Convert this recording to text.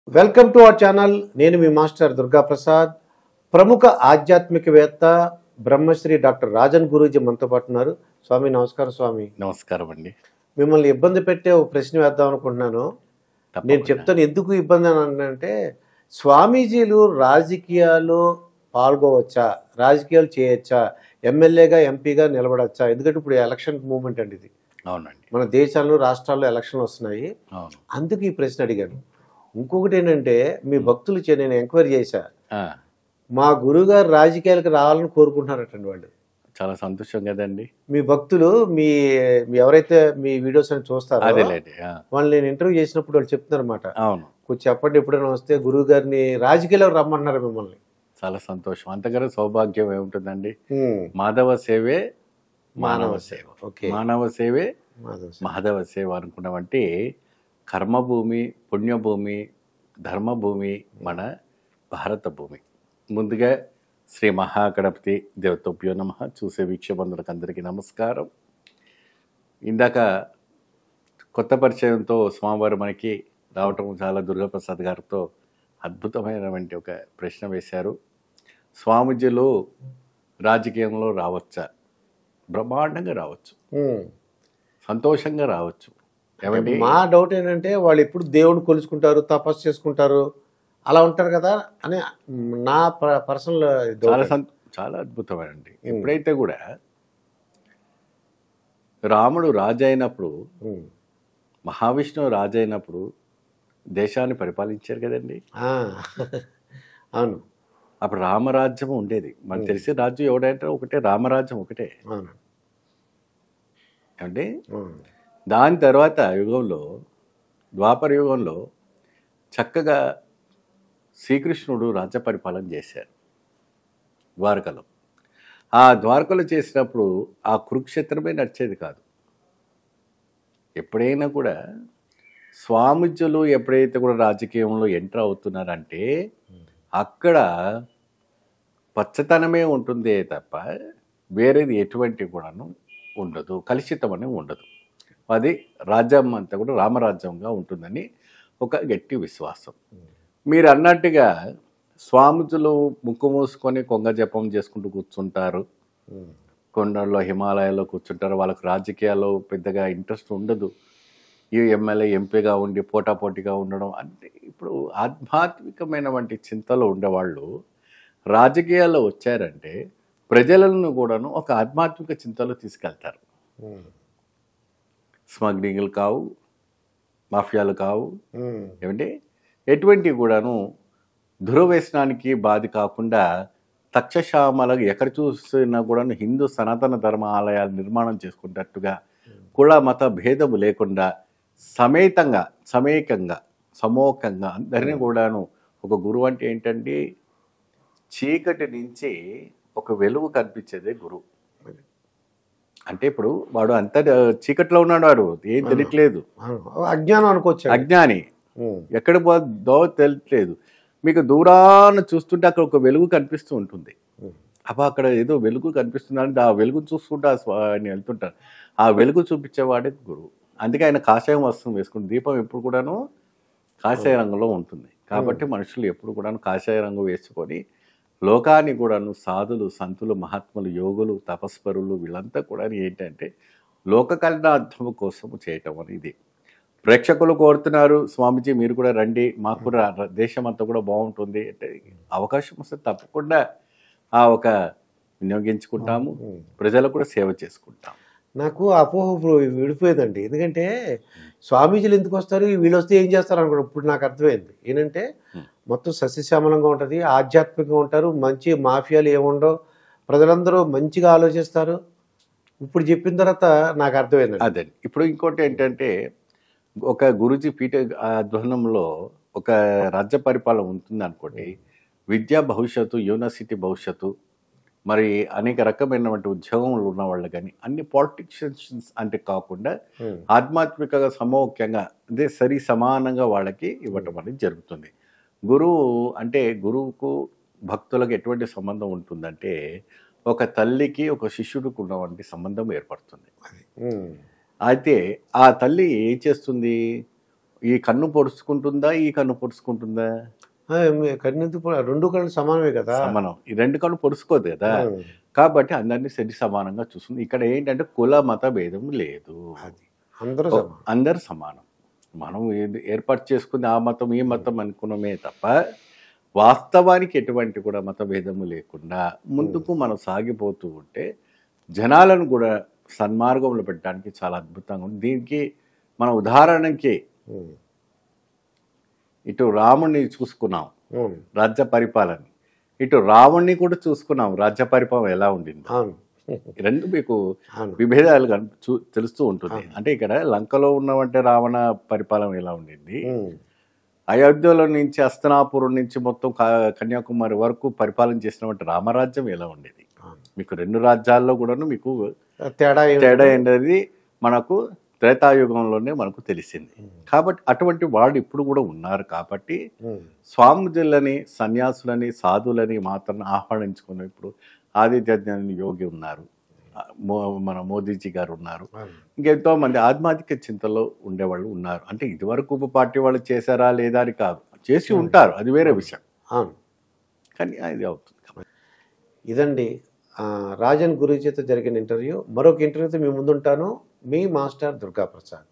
Welcome to our channel నేను మీ master Durga Prasad ప్రముఖ ఆధ్యాత్మికవేత్త బ్రహ్మశ్రీ డాక్టర్ రాజన్ గురూజీ మనతో పాటు ఉన్నారు స్వామి నమస్కారం స్వామి నమస్కారం అండి మిమ్మల్ని ఇబ్బంది పెట్టే ఒక ప్రశ్న వేద్దాం అనుకుంటున్నాను నేను చెప్తాను ఎందుకు ఇబ్బంది అని అంటే స్వామీజీలు రాజకీయాలు పాల్గొవచ్చా రాజకీయాలు చేయొచ్చా ఎమ్మెల్యేగా ఎంపీగా నిలబడచ్చా ఎందుకంటే ఇప్పుడు ఎలక్షన్ మూమెంట్ అండి ఇది అవునండి మన దేశాల్లో రాష్ట్రాల్లో ఎలక్షన్లు వస్తున్నాయి అవును అందుకు ఈ ప్రశ్న అడిగాను ఇంకొకటి ఏంటంటే మీ భక్తులు చే- నేను ఎంక్వైరీ చేశా ఆ, మా గురువుగారు రాజకీయాలకు రావాలని కోరుకుంటున్నారటండి వాళ్ళు చాలా సంతోషం కదండి మీ భక్తులు మీ మీ ఎవరైతే మీ వీడియోస్ అని చూస్తారో అదేలేండి ఆ, వాళ్ళు నేను ఇంటర్వ్యూ చేసినప్పుడు వాళ్ళు చెప్తున్నారు అనమాట అవును కొంచెం చెప్పండి ఎప్పుడైనా వస్తే గురువు గారిని రాజకీయాలకు రమ్మన్నారు మిమ్మల్ని చాలా సంతోషం అంతకన్నా సౌభాగ్యం ఏముంటుందండి హ్మ్. మాధవ సేవే మానవ సేవ ఓకే మానవ సేవే మాధవ్ సార్. మాధవ సేవ అనుకున్నామంటే కర్మభూమి పుణ్యభూమి ధర్మభూమి మన భారత భూమి ముందుగా శ్రీ మహాగణపతి దేవతోభ్యో నమ చూసే వీక్షబంధులకు అందరికీ నమస్కారం ఇందాక కొత్త పరిచయంతో స్వామివారు మనకి రావటం చాలా దుర్గాప్రసాద్ గారితో అద్భుతమైనటువంటి ఒక ప్రశ్న వేశారు స్వామీజీలు రాజకీయంలో రావచ్చా బ్రహ్మాండంగా రావచ్చు హ్మ్. సంతోషంగా రావచ్చు ఏమండి మా డౌట్ ఏంటంటే వాళ్ళు ఎప్పుడు దేవుడిని కొలుచుకుంటారు తపస్సు చేసుకుంటారు అలా ఉంటారు కదా అని నా పర్సనల్ చాలా సం చాలా అద్భుతమైనండి ఎప్పుడైతే కూడా రాముడు రాజు అయినప్పుడు మహావిష్ణువు రాజు అయినప్పుడు దేశాన్ని పరిపాలించారు కదండి అవును అప్పుడు రామరాజ్యం ఉండేది మనకు తెలిసే రాజ్యం ఎవడంటే ఒకటే రామరాజ్యం ఒకటే అవును అంటే అవును. దాని తర్వాత యుగంలో ద్వాపర యుగంలో చక్కగా శ్రీకృష్ణుడు రాజ్య పరిపాలన చేశారు ద్వారకలో ఆ ద్వారకలో చేసినప్పుడు ఆ కురుక్షేత్రమే నడిచేది కాదు ఎప్పుడైనా కూడా స్వామిజులు ఎప్పుడైతే కూడా రాజకీయంలో ఎంటర్ అవుతున్నారంటే అక్కడ పచ్చతనమే ఉంటుందే తప్ప వేరేది ఎటువంటి కూడాను ఉండదు కలుషితం అనేది ఉండదు అది రాజ్యం అంతా కూడా రామరాజ్యంగా ఉంటుందని ఒక గట్టి విశ్వాసం మీరు అన్నట్టుగా స్వామిజులు ముక్కు మూసుకొని కొంగ జపం చేసుకుంటూ కూర్చుంటారు ఉమ్. కొండల్లో హిమాలయాల్లో కూర్చుంటారు వాళ్ళకు రాజకీయాల్లో పెద్దగా ఇంట్రెస్ట్ ఉండదు ఈ ఎమ్మెల్యే ఎంపీగా ఉండి పోటాపోటీగా ఉండడం అంటే ఇప్పుడు ఆధ్యాత్మికమైన వంటి చింతలో ఉండేవాళ్ళు రాజకీయాల్లో వచ్చారంటే ప్రజలను కూడాను ఒక ఆధ్యాత్మిక చింతలో తీసుకెళ్తారు ఉమ్. స్మగ్లింగ్లు కావు మాఫియాలు కావు ఉమ్. ఏమంటే ఎటువంటివి కూడాను దురవ్యసనానికి బాధ కాకుండా తక్షశామలకు ఎక్కడ చూసినా కూడాను హిందూ సనాతన ధర్మ ఆలయాలు నిర్మాణం చేసుకున్నట్టుగా కుల మత భేదము లేకుండా సమేతంగా సమేకంగా సమోకంగా అందరినీ కూడాను ఒక గురువు అంటే ఏంటంటే చీకటి నుంచి ఒక వెలుగు కనిపించేదే గురువు అంటే ఇప్పుడు వాడు అంత చీకట్లో ఉన్నాడు వాడు ఏం తెలియట్లేదు అవును. అజ్ఞానం అనుకోవచ్చు అజ్ఞాని ఉమ్. ఎక్కడ పోదో తెలియట్లేదు మీకు దూరాన చూస్తుంటే అక్కడ ఒక వెలుగు కనిపిస్తూ ఉంటుంది ఉమ్. అబ్బా అక్కడ ఏదో వెలుగు కనిపిస్తుందంటే ఆ వెలుగు చూసుకుంటూ ఆ స్వా- ఆయన వెళ్తుంటారు ఆ వెలుగు చూపించేవాడే గురువు అందుకే ఆయన కాషాయం వస్త్రం వేసుకుంటు దీపం ఎప్పుడు కూడాను కాషాయ రంగులో ఉంటుంది కాబట్టి మనుషులు ఎప్పుడు కూడాను కాషాయ రంగు వేసుకొని లోకాన్ని కూడాను సాధులు సంతులు మహాత్ములు యోగులు తపస్పరులు వీళ్ళంతా కూడా ఏంటంటే లోక కళ్యాణార్థం కోసము చేయటం అనేది ప్రేక్షకులు కోరుతున్నారు స్వామీజీ మీరు కూడా రండి మాకు కూడా ర- దేశం అంతా కూడా బాగుంటుంది అంటే అవకాశం వస్తే తప్పకుండా ఆ ఒక వినియోగించుకుంటాము ప్రజలకు కూడా సేవ చేసుకుంటాం నాకు అపోహ ఇప్పుడు విడిపోయేదండి ఎందుకంటే స్వామీజీలు ఎందుకు వస్తారు వీళ్ళు వస్తే ఏం చేస్తారు అనుకో ఇప్పుడు నాకు అర్థమైంది ఏంటంటే Hmm. మొత్తం సస్యశ్యామలంగా ఉంటుంది ఆధ్యాత్మికంగా ఉంటారు మంచి మాఫియాలు ఏముండవు ప్రజలందరూ మంచిగా ఆలోచిస్తారు ఇప్పుడు చెప్పిన తర్వాత నాకు అర్థమైందండి అదే ఇప్పుడు ఇంకోటి ఏంటంటే ఒక గురుజీ పీఠ ఆధ్వర్యంలో ఒక రాజ్య పరిపాలన ఉంటుంది అనుకోండి విద్యా భవిష్యత్తు యూనివర్సిటీ భవిష్యత్తు మరి అనేక రకమైనటువంటి ఉద్యోగంలో ఉన్న వాళ్ళు కానీ అన్ని పాలిటిషియన్స్ అంటే కాకుండా Hmm. ఆధ్యాత్మికంగా సమోక్యంగా అదే సరి సమానంగా వాళ్ళకి ఇవ్వటం అనేది జరుగుతుంది గురువు అంటే గురువుకు భక్తులకు ఎటువంటి సంబంధం ఉంటుందంటే ఒక తల్లికి ఒక శిష్యుడికి ఉన్నటువంటి సంబంధం ఏర్పడుతుంది ఉమ్. అయితే ఆ తల్లి ఏం చేస్తుంది ఈ కన్ను పొడుచుకుంటుందా ఈ కన్ను పొడుచుకుంటుందా ఆ, మీ- కన్నెందుకు పొడ- రెండు కళ్ళు సమానమే కదా సమానం ఈ రెండు కన్ను పొడుచుకోదు కదా ఉమ్. కాబట్టి అందరినీ సరి సమానంగా చూస్తుంది ఇక్కడ ఏంటంటే కుల మత భేదం లేదు అది అందరూ సమానం అందరు సమానం మనం ఏది- ఏర్పాటు చేసుకుని ఆ మతం ఈ మతం అనుకున్నామే తప్ప వాస్తవానికి ఎటువంటి కూడా మత భేదము లేకుండా ముందుకు మనం సాగిపోతూ ఉంటే జనాలను కూడా సన్మార్గంలో పెట్టడానికి చాలా అద్భుతంగా ఉంది దీనికి మన ఉదాహరణకి ఉమ్. ఇటు రాముణ్ణి చూసుకున్నాం ఉమ్. రాజ్య పరిపాలన ఇటు రావణ్ణి కూడా చూసుకున్నాం రాజ్య పరిపాలన ఎలా ఉండింది అవును ఈ రెండు మీకు అవును విభేదాలు కన్- చూ- తెలుస్తూ ఉంటుంది అంటే ఇక్కడ లంకలో ఉన్నవంటే రావణ పరిపాలన ఎలా ఉండింది ఉమ్. అయోధ్యలో నుంచి అస్తనాపురం నుంచి మొత్తం క- కన్యాకుమారి వరకు పరిపాలన చేసినటువంటి రామరాజ్యం ఎలా ఉండేది అవును. మీకు రెండు రాజ్యాల్లో కూడాను మీకు తేడా ఏమి- తేడా అనేది మనకు త్రేతాయుగంలోనే మనకు తెలిసింది కాబట్టి అటువంటి వాళ్ళు ఇప్పుడు కూడా ఉన్నారు కాబట్టి ఉమ్. స్వాముజులని సన్యాసులని సాధులని మాత్రం ఆహ్వానించుకుని ఇప్పుడు ఆదిత్యజ్ఞాని యోగి ఉన్నారు ఆ, మో- మన మోదీజీ గారు ఉన్నారు అవును. ఇంకెంతో మంది ఆధ్యాత్మిక చింతలో ఉండేవాళ్ళు ఉన్నారు అంటే ఇదివరకు పార్టీ వాళ్ళు చేశారా లేదా అని కాదు చేసి ఉంటారు అది వేరే విషయం అవును కానీ అది అవుతుంది ఇదండి ఆ, రాజన్ గురుజీతో జరిగిన ఇంటర్వ్యూ మరొక ఇంటర్వ్యూతో మీ ముందుంటాను మీ మాస్టర్ దుర్గా ప్రసాద్